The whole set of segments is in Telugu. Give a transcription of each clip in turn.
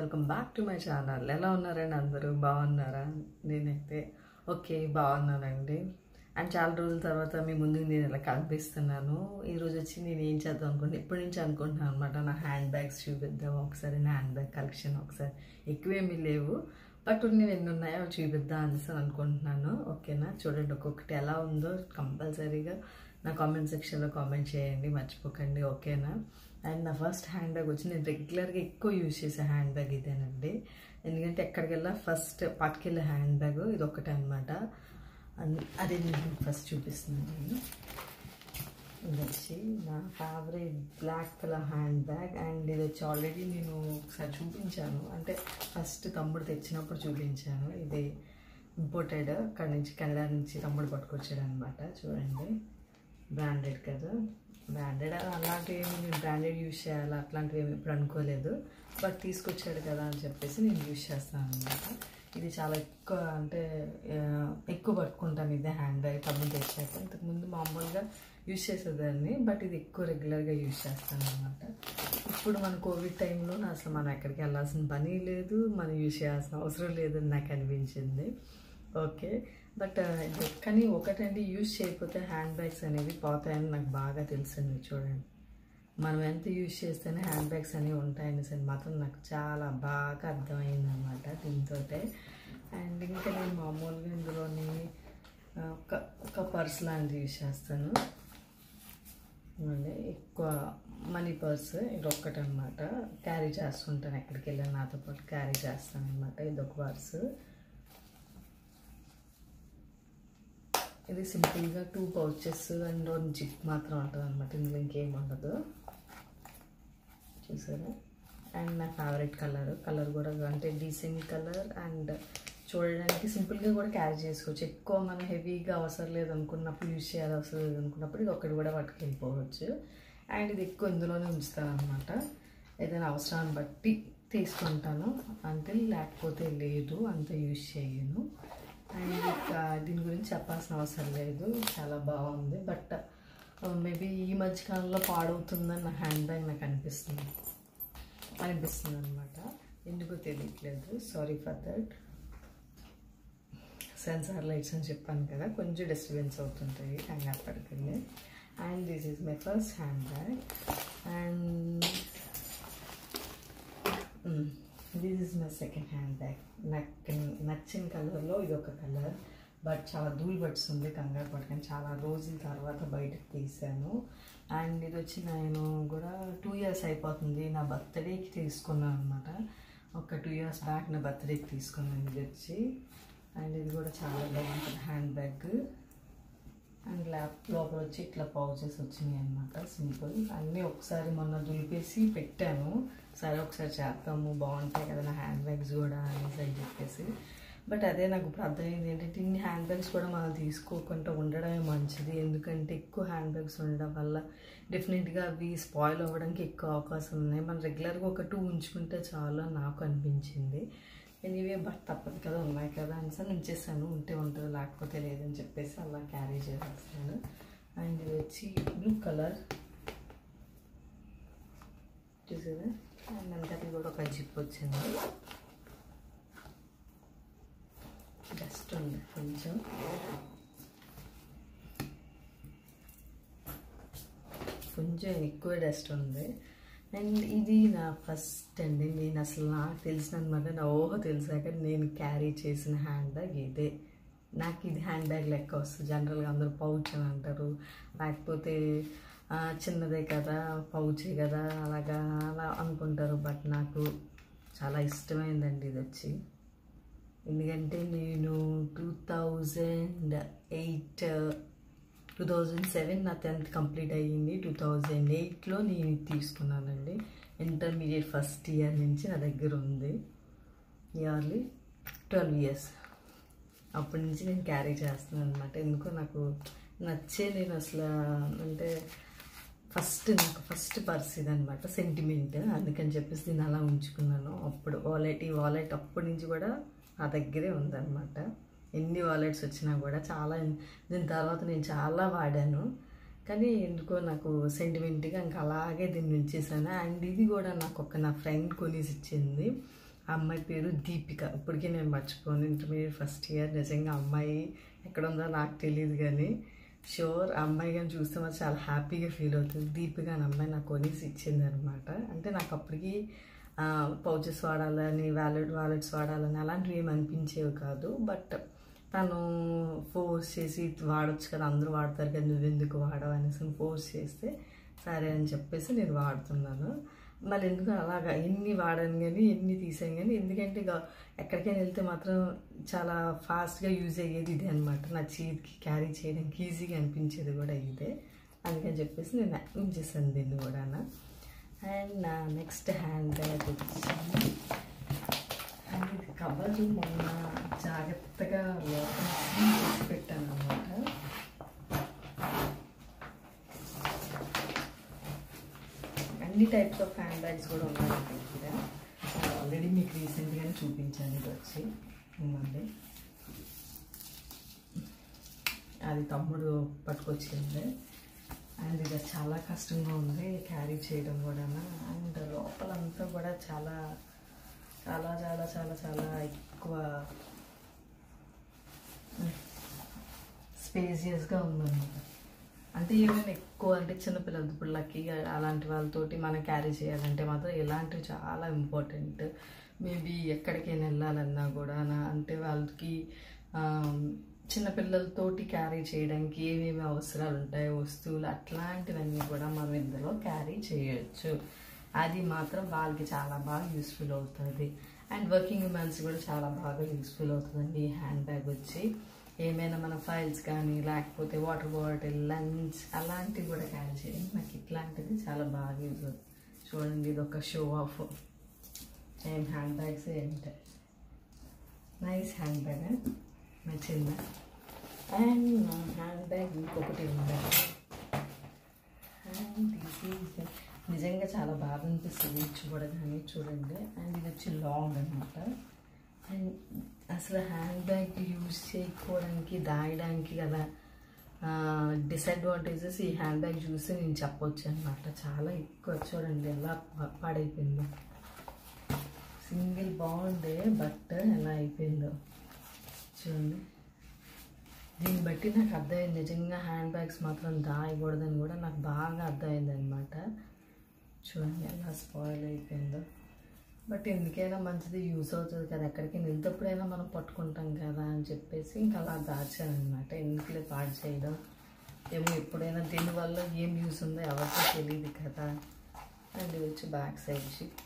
welcome back to my channel ఎలా ఉన్నారండి అందరూ బాగున్నారా నేనైతే ఓకే బాగున్నానండి అండ్ చాలా రోజుల తర్వాత మీ ముందుకు నేను ఇలా కనిపిస్తున్నాను ఈరోజు వచ్చి నేను ఏం చేద్దాం అనుకుంటున్నాను ఇప్పటి నుంచి అనుకుంటున్నాను అనమాట నా హ్యాండ్ బ్యాగ్స్ చూపిద్దాం ఒకసారి నా హ్యాండ్ బ్యాగ్ కలెక్షన్ ఒకసారి ఎక్కువేమీ లేవు బట్ నేను ఎన్ని ఉన్నాయో అవి చూపిద్దాం అనేసి అనుకుంటున్నాను ఓకేనా చూడండి ఒక్కొక్కటి ఎలా ఉందో కంపల్సరీగా నా కామెంట్ సెక్షన్లో కామెంట్ చేయండి మర్చిపోకండి ఓకేనా అండ్ నా ఫస్ట్ హ్యాండ్ బ్యాగ్ వచ్చి నేను రెగ్యులర్గా ఎక్కువ యూజ్ చేసే హ్యాండ్ బ్యాగ్ ఇదేనండి ఎందుకంటే ఎక్కడికి వెళ్ళా ఫస్ట్ పట్టుకెళ్ళే హ్యాండ్ బ్యాగ్ ఇది ఒకటే అనమాట అదే నేను ఫస్ట్ చూపిస్తున్నాను నేను ఇది వచ్చి నా favourite black colour handbag and ఇది వచ్చి ఆల్రెడీ నేను ఒకసారి చూపించాను అంటే ఫస్ట్ తమ్ముడు తెచ్చినప్పుడు చూపించాను ఇది ఇంపోర్టెడ్ అక్కడి నుంచి కెనడా నుంచి తమ్ముడు పట్టుకొచ్చాడు అనమాట చూడండి బ్రాండెడ్ కదా బ్రాండెడ్ అలాంటివి ఏమి నేను బ్రాండెడ్ యూజ్ చేయాలి అట్లాంటివి ఏమి ఇప్పుడు అనుకోలేదు బట్ తీసుకొచ్చాడు కదా అని చెప్పేసి నేను యూజ్ చేస్తాను అనమాట ఇది చాలా ఎక్కువ అంటే ఆ, ఎక్కువ పట్టుకుంటాను ఇదే హ్యాండ్ బ్యాగ్ తమ్ముడు తెచ్చాక ఇంతకుముందు మామూలుగా యూజ్ చేసేదాన్ని బట్ ఇది ఎక్కువ రెగ్యులర్గా యూజ్ చేస్తాను అనమాట ఇప్పుడు మన కోవిడ్ టైంలో అసలు మనం ఎక్కడికి వెళ్ళాల్సిన పని లేదు మనం యూజ్ చేయాల్సిన అవసరం లేదని నాకు అనిపించింది ఓకే బట్ కానీ ఒకటండి యూజ్ చేయకపోతే హ్యాండ్ బ్యాగ్స్ అనేవి పోతాయని నాకు బాగా తెలిసింది చూడండి మనం ఎంత యూజ్ చేస్తేనే హ్యాండ్ బ్యాగ్స్ అనేవి ఉంటాయని సరే మాత్రం నాకు చాలా బాగా అర్థమైంది అనమాట దీంతో అండ్ ఇంకా నేను మామూలుగా ఇందులోని ఆ, ఒక ఒక పర్స్ లాంటిది యూజ్ చేస్తాను మళ్ళీ ఎక్కువ మనీ పర్స్ ఇది ఒక్కటి అనమాట క్యారీ చేస్తుంటాను ఎక్కడికి వెళ్ళినా నాతో పాటు క్యారీ చేస్తాను అనమాట ఇది ఒక పర్సు ఇది సింపుల్గా two pouches and one zip మాత్రం ఉంటుంది అనమాట ఇందులో ఇంకేం ఉండదు చూసారా అండ్ నా ఫేవరెట్ కలర్ కలర్ కూడా అంటే డీసెంట్ కలర్ అండ్ చూడడానికి సింపుల్గా కూడా క్యారీ చేసుకోవచ్చు ఎక్కువ మనం హెవీగా అవసరం లేదు అనుకున్నప్పుడు యూజ్ చేయాలి అవసరం లేదు అనుకున్నప్పుడు ఇది ఒకటి కూడా పట్టుకెళ్ళిపోవచ్చు అండ్ ఇది ఎక్కువ ఇందులోనే ఉంచుతాను అనమాట ఏదైనా అవసరాన్ని బట్టి తీసుకుంటాను అంటే లేకపోతే లేదు అంత యూజ్ చేయను అండ్ ఇంకా దీని గురించి చెప్పాల్సిన అవసరం లేదు చాలా బాగుంది బట్ మేబీ ఈ మధ్యకాలంలో పాడవుతుందని నా హ్యాండ్ బ్యాగ్ నాకు అనిపిస్తుంది అనిపిస్తుంది అనమాట ఎందుకో తెలియట్లేదు sorry for that sensor lights అని చెప్పాను కదా కొంచెం డిస్టర్బెన్స్ అవుతుంటాయి కంగారు పడకండి and this is my first handbag and this is my second handbag నాకు నచ్చిన కలర్లో ఇది ఒక కలర్ బట్ చాలా ధూళి పడుతుంది కంగారు పట్టుకొని చాలా రోజుల తర్వాత బయటకు తీసాను అండ్ ఇది వచ్చి నేను కూడా టూ ఇయర్స్ అయిపోతుంది నా బర్త్డేకి తీసుకున్నాను అనమాట ఒక టూ ఇయర్స్ బ్యాక్ నా బర్త్డేకి తీసుకున్నాను ఇది వచ్చి అండ్ ఇది కూడా చాలా బాగుంటుంది హ్యాండ్ బ్యాగ్ అండ్ ల్యాప్ లోపల వచ్చి ఇట్లా పౌచెస్ వచ్చినాయి అనమాట సింపుల్ అన్నీ ఒకసారి మొన్న దులిపేసి పెట్టాను సరే ఒకసారి చేద్దాము బాగుంటాయి కదా నా హ్యాండ్ బ్యాగ్స్ కూడా అనేసి అని చెప్పేసి బట్ అదే నాకు ఇప్పుడు అర్థమైంది ఏంటంటే ఇన్ని హ్యాండ్ బ్యాగ్స్ కూడా మనం తీసుకోకుండా ఉండడమే మంచిది ఎందుకంటే ఎక్కువ హ్యాండ్ బ్యాగ్స్ ఉండడం వల్ల డెఫినెట్గా అవి స్పాయిల్ అవ్వడానికి ఎక్కువ అవకాశం ఉన్నాయి మనం రెగ్యులర్గా ఒక టూ ఉంచుకుంటే చాలు అని నాకు అనిపించింది ఎనీవే బట్ తప్పదు కదా ఉన్నాయి కదా అనేసి ఉంచేసాను ఉంటే ఉంటుంది లేకపోతే లేదని చెప్పేసి అలా క్యారీ చేసేస్తాను అండ్ ఇది వచ్చి బ్లూ కలర్ చూసారా అండ్ అంతటి కూడా ఒక జిప్ వచ్చింది డస్ట్ ఉంది కొంచెం కొంచెం ఎక్కువ డస్ట్ ఉంది అండ్ ఇది నా ఫస్ట్ అండి నేను అసలు నాకు తెలిసిన అనమాట నా ఊహ తెలిసాక నేను క్యారీ చేసిన హ్యాండ్ బ్యాగ్ ఇదే నాకు ఇది హ్యాండ్ బ్యాగ్ లెక్క వస్తుంది జనరల్గా అందరూ పౌచ్ అని అంటారు లేకపోతే ఆ, చిన్నదే కదా పౌచే కదా అలాగా అలా అనుకుంటారు బట్ నాకు చాలా ఇష్టమైందండి ఇది వచ్చి ఎందుకంటే నేను two thousand eight two thousand seven నా టెన్త్ కంప్లీట్ అయ్యింది టూ థౌజండ్ ఎయిట్లో నేను ఇది తీసుకున్నానండి ఇంటర్మీడియట్ ఫస్ట్ ఇయర్ నుంచి నా దగ్గర ఉంది ఇయర్లీ ట్వెల్వ్ ఇయర్స్ అప్పటి నుంచి నేను క్యారీ చేస్తున్నాను అనమాట ఎందుకో నాకు నచ్చే నేను అసలు అంటే ఫస్ట్ నాకు ఫస్ట్ పర్స్ ఇదనమాట సెంటిమెంట్ అందుకని చెప్పేసి నేను అలా ఉంచుకున్నాను అప్పుడు వాలెట్ ఈ వాలెట్ అప్పటి నుంచి కూడా నా దగ్గరే ఉందన్నమాట ఎన్ని వాలెట్స్ వచ్చినా కూడా చాలా దీని తర్వాత నేను చాలా వాడాను కానీ ఎందుకో నాకు సెంటిమెంట్గా ఇంకా అలాగే దీన్ని ఉంచేసాను అండ్ ఇది కూడా నాకు ఒక నా ఫ్రెండ్ కొనేసి ఇచ్చింది ఆ అమ్మాయి పేరు దీపిక ఇప్పటికీ నేను మర్చిపోను ఇంటర్మీడియట్ ఫస్ట్ ఇయర్ నిజంగా అమ్మాయి ఎక్కడ ఉందో నాకు తెలియదు కానీ షూర్ ఆ అమ్మాయి కానీ చూస్తే మాత్రం చాలా హ్యాపీగా ఫీల్ అవుతుంది దీపిక అని అమ్మాయి నాకు కొనేసి ఇచ్చింది అనమాట అంటే నాకు అప్పటికి పౌచెస్ వాడాలని వ్యాలెట్ వాలెట్స్ వాడాలని అలాంటివి ఏమి అనిపించేవి కాదు బట్ తను ఫోర్స్ చేసి వాడొచ్చు కదా అందరూ వాడతారు కదా నువ్వెందుకు వాడవు అనేసి ఫోర్స్ చేస్తే సరే అని చెప్పేసి నేను వాడుతున్నాను మళ్ళీ ఎందుకు అలాగా ఎన్ని వాడాను కానీ ఎన్ని తీసాను కానీ ఎందుకంటే ఇక ఎక్కడికైనా వెళ్తే మాత్రం చాలా ఫాస్ట్గా యూజ్ అయ్యేది ఇదే అనమాట నా చేతికి క్యారీ చేయడానికి ఈజీగా అనిపించేది కూడా ఇదే అందుకని చెప్పేసి నేను ఉంచేసాను దీన్ని కూడా అండ్ నా నెక్స్ట్ హ్యాండ్ బ్యాగ్ వచ్చి అండ్ ఇది కవర్ మొన్న జాగ్రత్తగా లోపల seal చేసి పెట్టాను అనమాట అన్ని టైప్స్ ఆఫ్ హ్యాండ్ బ్యాగ్స్ కూడా ఉన్నాయి నా దగ్గర ఆల్రెడీ మీకు రీసెంట్గానే చూపించాను ఇది వచ్చి ఉందండి అది తమ్ముడు పట్టుకొచ్చింది అండ్ ఇది చాలా కష్టంగా ఉంది క్యారీ చేయడం కూడా అండ్ లోపలంతా కూడా చాలా చాలా చాలా చాలా చాలా ఎక్కువ స్పేసియస్గా ఉందన్నమాట అంటే ఏమైనా ఎక్కువ అంటే చిన్నపిల్లలు ఇప్పుడు లక్కీగా అలాంటి వాళ్ళతోటి మనం క్యారీ చేయాలంటే మాత్రం ఇలాంటివి చాలా ఇంపార్టెంట్ మేబీ ఎక్కడికైనా వెళ్ళాలన్నా కూడా నా అంటే వాళ్ళకి ఆ, చిన్నపిల్లలతోటి క్యారీ చేయడానికి ఏమేమి అవసరాలు ఉంటాయి వస్తువులు అట్లాంటివన్నీ కూడా మనం ఇందులో క్యారీ చేయొచ్చు అది మాత్రం వాళ్ళకి చాలా బాగా యూస్ఫుల్ అవుతుంది అండ్ వర్కింగ్ ఉమెన్స్ కూడా చాలా బాగా యూస్ఫుల్ అవుతుందండి ఈ హ్యాండ్ బ్యాగ్ వచ్చి ఏమైనా మన ఫైల్స్ కానీ లేకపోతే వాటర్ బాటిల్ లంచ్ అలాంటివి కూడా క్యారీ చేయండి నాకు ఇట్లాంటిది చాలా బాగా యూజ్ అవుతుంది చూడండి ఇది ఒక షో ఆఫ్ ఏం హ్యాండ్ బ్యాగ్స్ ఏంటి నైస్ హ్యాండ్ బ్యాగ్ నచ్చిందా అండ్ నా హ్యాండ్ బ్యాగ్ ఇంకొకటి ఉంది అండ్ దిస్ ఈజ్ నిజంగా చాలా బాగా అనిపిస్తుంది ఇది చూడగానే చూడండి అండ్ ఇది వచ్చి లాంగ్ అనమాట అండ్ అసలు హ్యాండ్ బ్యాగ్ యూజ్ చేయకపోవడానికి దాయడానికి గల డిసడ్వాంటేజెస్ ఈ హ్యాండ్ బ్యాగ్ చూసి నేను చెప్పొచ్చు అనమాట చాలా ఎక్కువ చూడండి ఎలా పా- పాడైపోయిందో సింగిల్ బాగుండే బట్ ఎలా అయిపోయిందో చూడండి దీన్ని బట్టి నాకు అర్థమైంది నిజంగా హ్యాండ్ బ్యాగ్స్ మాత్రం దాయకూడదని కూడా నాకు బాగా అర్థమైంది అనమాట చూడండి ఎలా స్పాయిల్ అయిపోయిందో బట్ ఎందుకైనా మంచిది యూస్ అవుతుంది కదా ఎక్కడికి వెళ్తేప్పుడైనా మనం పట్టుకుంటాం కదా అని చెప్పేసి ఇంకా అలా దాచాను అనమాట ఎందుకులే పాడు చేయడం ఏమో ఎప్పుడైనా దీనివల్ల ఏం యూస్ ఉందో ఎవరికీ తెలియదు కదా అండ్ ఇది వచ్చి బ్యాక్ సైడ్ షిప్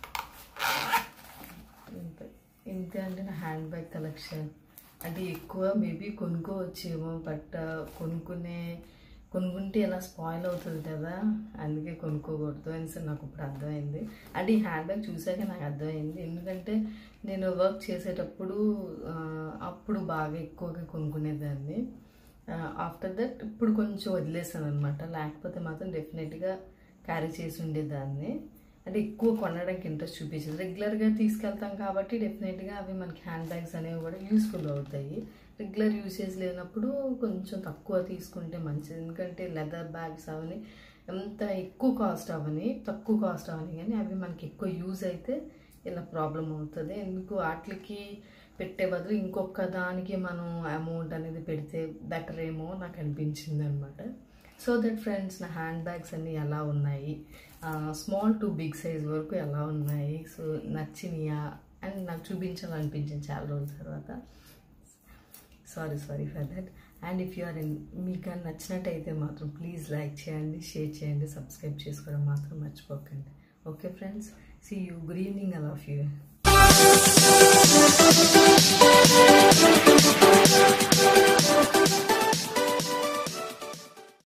ఇంతే ఇంతే అంటే నా హ్యాండ్ బ్యాగ్ కలెక్షన్ అంటే ఎక్కువ మేబీ కొనుక్కోవచ్చేమో బట్ కొనుక్కునే కొనుక్కుంటే ఇలా స్పాయిల్ అవుతుంది కదా అందుకే కొనుక్కోకూడదు అని సార్ నాకు ఇప్పుడు అర్థమైంది అంటే ఈ హ్యాండ్ బ్యాగ్ చూసాక నాకు అర్థమైంది ఎందుకంటే నేను వర్క్ చేసేటప్పుడు ఆ, అప్పుడు బాగా ఎక్కువగా కొనుక్కునేదాన్ని ఆఫ్టర్ దట్ ఇప్పుడు కొంచెం వదిలేసాను అనమాట లేకపోతే మాత్రం డెఫినెట్గా క్యారీ చేసి ఉండేదాన్ని అంటే ఎక్కువ కొనడానికి ఇంట్రెస్ట్ చూపించింది రెగ్యులర్గా తీసుకెళ్తాం కాబట్టి డెఫినెట్గా అవి మనకి హ్యాండ్ బ్యాగ్స్ అనేవి కూడా యూస్ఫుల్ అవుతాయి రెగ్యులర్ యూసేజ్ లేనప్పుడు కొంచెం తక్కువ తీసుకుంటే మంచిది ఎందుకంటే లెదర్ బ్యాగ్స్ అవని ఎంత ఎక్కువ కాస్ట్ అవని తక్కువ కాస్ట్ అవని కానీ అవి మనకి ఎక్కువ యూజ్ అయితే ఇలా ప్రాబ్లం అవుతుంది ఎందుకు వాటికి పెట్టే బదులు ఇంకొక దానికి మనం అమౌంట్ అనేది పెడితే బెటర్ ఏమో నాకు అనిపించింది అనమాట సో దట్ ఫ్రెండ్స్ నా హ్యాండ్ బ్యాగ్స్ అన్నీ ఎలా ఉన్నాయి స్మాల్ టు బిగ్ సైజ్ వరకు ఎలా ఉన్నాయి సో నచ్చినాయా అండ్ నాకు చూపించాలనిపించింది చాలా రోజుల తర్వాత sorry sorry for that and if you are in మీకు కానీ నచ్చినట్టయితే మాత్రం ప్లీజ్ లైక్ చేయండి షేర్ చేయండి సబ్స్క్రైబ్ చేసుకోవడం మాత్రం మర్చిపోకండి okay friends see you good evening I love you